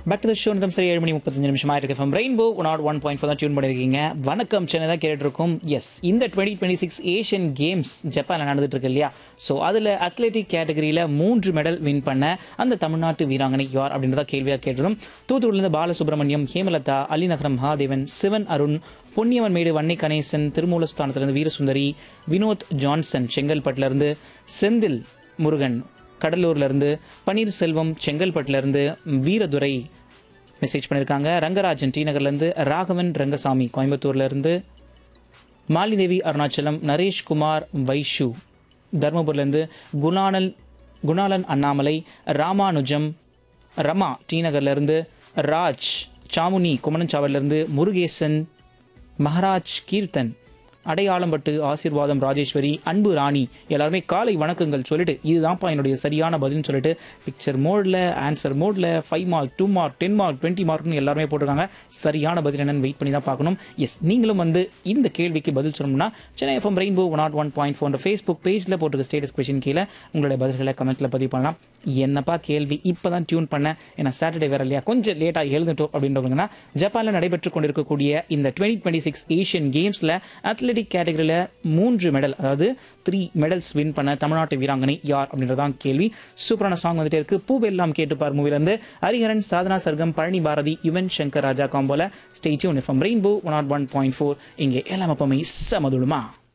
back to the show நிறம் சரி ஏழு மணி முப்பத்தஞ்சு நிமிஷம் ஆயிருக்கு FM rainbow one naught one point four தான் டியூன் பண்ணிருக்கீங்க வணக்கம் சென்னை தான் கேட்டுட்டு இருக்கோம் எஸ் இந்த twenty twenty six Asian Games ஜப்பானில் நடந்துட்டு இருக்கு இல்லையா ஸோ அதில் அத்லெட்டிக் கேட்டகரியில் மூன்று மெடல் வின் பண்ண அந்த தமிழ்நாட்டு வீராங்கனை யார் அப்படின்றத கேள்வியாக கேட்டிருந்தோம் தூத்துக்குடியிலிருந்து பாலசுப்ரமணியம் ஹேமலதா அலிநகரம் மகாதேவன் சிவன் அருண் பொன்னியவன் மேடு வன்னி கணேசன் திருமூலஸ்தானத்திலிருந்து வீரசுந்தரி வினோத் ஜான்சன் செங்கல்பட்டுலேருந்து செந்தில் முருகன் கடலூர்ல இருந்து பன்னீர்செல்வம் செங்கல்பட்டுல இருந்து வீரதுரை மெசேஜ் பண்ணியிருக்காங்க ரங்கராஜன் டி நகர்ல இருந்து ராகவன் ரங்கசாமி கோயம்புத்தூர்ல இருந்து மாலிதேவி அருணாச்சலம் நரேஷ்குமார் வைஷு தர்மபுரில இருந்து குணானல் குணாலன் அண்ணாமலை ராமானுஜம் ரமா டி நகர்ல இருந்து ராஜ் சாமுனி குமணன்சாவடில இருந்து முருகேசன் மகராஜ் கீர்த்தன் அடையாளம்பட்டு ஆசீர்வாதம் ராஜேஸ்வரி அன்பு ராணி எல்லாருமே காலை வணக்கங்கள் சொல்லிட்டு இதுதான்ப்பா என்னுடைய சரியான பதில்னு சொல்லிட்டு பிக்சர் மோட்ல ஆன்சர் மோட்ல five mark two mark ten mark twenty மார்க்னு எல்லாருமே போட்டிருக்காங்க சரியான பதில் என்னன்னு வெயிட் பண்ணி தான் பார்க்கணும் எஸ் நீங்களும் வந்து இந்த கேள்விக்கு பதில் சொல்லணும்னா Chennai FM rainbow one naught one point four Facebook பேஜில் போட்டிருக்க ஸ்டேட்டஸ் கொஷின் கீழே உங்களுடைய பதில்களை கமெண்ட்ல பதிவு பண்ணலாம் என்னப்பா கேள்வி இப்போ தான் டியூன் பண்ணேன் ஏன்னா சாட்டர்டே வேற இல்லையா கொஞ்சம் லேட்டாக எழுந்துட்டோம் அப்படின்றவங்கன்னா ஜப்பானில் நடைபெற்று கொண்டிருக்கக்கூடிய இந்த டுவெண்ட்டி டுவெண்ட்டி சிக்ஸ் ஏஷியன் கேம்ஸில் அத்லெட்டிக் கேட்டகரியில் மூன்று மெடல் அதாவது த்ரீ மெடல்ஸ் வின் பண்ண தமிழ்நாட்டு வீராங்கனை யார் அப்படின்றதான் கேள்வி சூப்பரான சாங் வந்துட்டே இருக்கு பூவெல்லாம் கேட்டுப்பார் மூவிலேருந்து ஹரிஹரன் சாதனா சர்க்கம் பழனி பாரதி யுவன் சங்கர் ராஜா காம்போல stay tuned FM rainbow one naught one point four இங்கே எல்லாம் அப்பமே சமதுடுமா